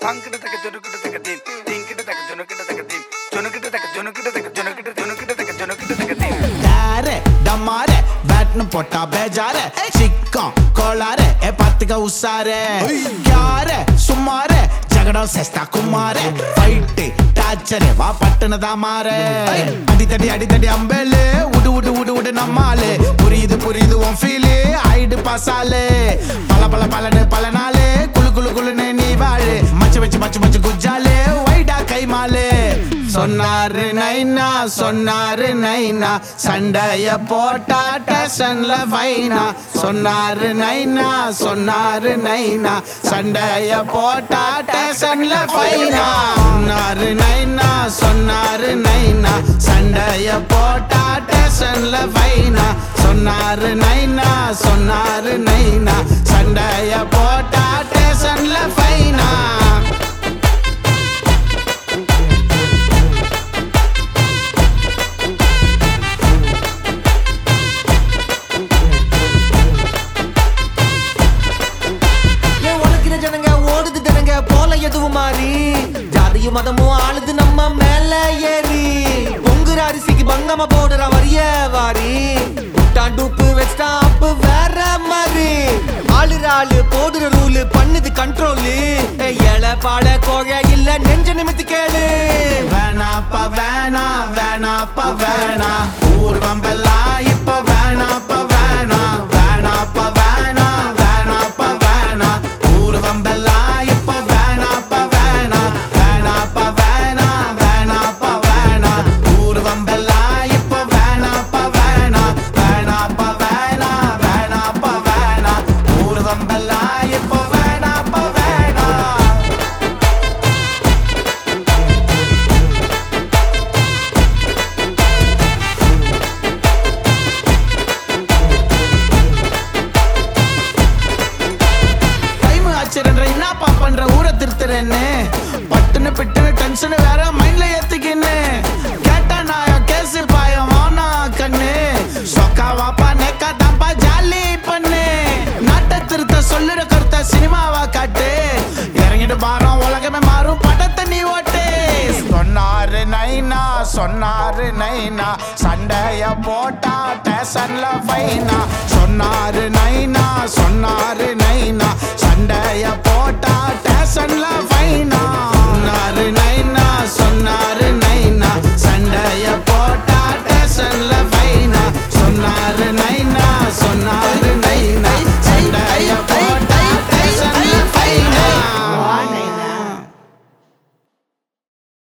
தாங்கிட்ட தக்க ஜொனுக்கிட்ட தக்க தீன் தீங்கிட்ட தக்க ஜொனுக்கிட்ட தக்க தீன் ஜொனுக்கிட்ட தக்க ஜொனுக்கிட்ட தக்க ஜொனுக்கிட்ட ஜொனுக்கிட்ட தக்க ஜொனுக்கிட்ட தக்க தீன் டேரே டமாரே பேட்னு போட்டா பேஜாரே சிக்கம் கோளாரே ஏ பாத்துக்க உசாரே யாரே சும்மாரே ஜகடம் சேஸ்தா குமாரே ஃபைட்டு டாச்சரே வா பட்டுனதா மாறே அடித்தடி அடித்தடி அம்பேலு உடு உடு உடு உடு நம்மாலு புரியுது புரியுது உன் ஃபீலு ஆயிடு பாசாலு பல பல பலனு பல நாளு குளு குளு குளுன்னு நீ வாழு மச்சு வச்சு மச்சு மச்சு குஜாலு வைடா கைமாலு சொன்னாரு நைனா சொன்னாரு நைனா சண்டைய போட்டா டேஷன்ல ஃபைனா சொன்னாரு நைனா சொன்னாரு நைனா சண்டைய போட்டா டேஷன்ல ஃபைனா சொன்னாரு நைனா சொன்னாரு நைனா சண்டைய போட்டா டேஷன்ல ஃபைனா சொன்னாரு நைனா சொன்னாரு நைனா சண்டைய போட்டா டேஷன்ல ஃபைனா ஏன் உழைக்கிற ஜனங்க ஓடுது ஜனங்க போல எதுவும் மாறி ஜாதியும் மதமும் ஆளுது நம்ம மேல ஏறி பொங்குற அரிசிக்கு பங்கம போடுற வரிய வாரி விட்டான் டூப்பு வச்சிட்டான் அப்பு வேற மாதிரி ஆளுற ஆளு போடுற ரூலு பண்ணுது கண்ட்ரோலு ஏழை பாட கோழ இல்ல நெஞ்ச நிமித்து கேளு வேணாப்பா வேணா வேணாப்பா வேணா ஊர் வம்பெல்லாம் இப்ப வேணாப்பா வேணா வேணாப்பா வேணா வேணாப்பா வேணா ஊர் வம்பெல்லாம் இப்ப வேணாப்பா வேணா வேணாப்பா வேணா வேணாப்பா வேணா ஊர் வம்பெல்லாம் இப்ப வேணாப்பா வேணா வேணாப்பா வேணா வேணாப்பா வேணா ஊர் வம்பெல்லாம் இப்ப வேணாப்பா வேணா டைம் ஆச்சுரன்ற என்னப்பா பண்ற ஊரை திருத்துறேன்னு பட்டுன்னு பிட்டுன்னு டென்ஷன் வேற மைண்ட்ல ஏத்துக்கின்னு கேட்டா நான் கேசு பாயம் வானா கண்ணு சொக்கா வாப்பா நெக்கா தாப்பா ஜாலி பண்ணு நாட்டை திருத்த சொல்லுற கருத்த சினிமாவா காட்டு இறங்கிட்டு பாரம் உலகமே மாறும் படத்தை நீ ஓட்டு சொன்னாரு நைனா சொன்னாரு நைனா சண்டைய போட்டா டேஷன்ல ஃபைனா சொன்னாரு நைனா சொன்னாரு நைனா சண்டைய போட்டா டேஷன்ல ஃபைனா சொன்னாரு நைனா சொன்னாரு நைனா சண்டைய போட்டா டேஷன்ல ஃபைனா சொன்னாரு நைனா சொன்னாரு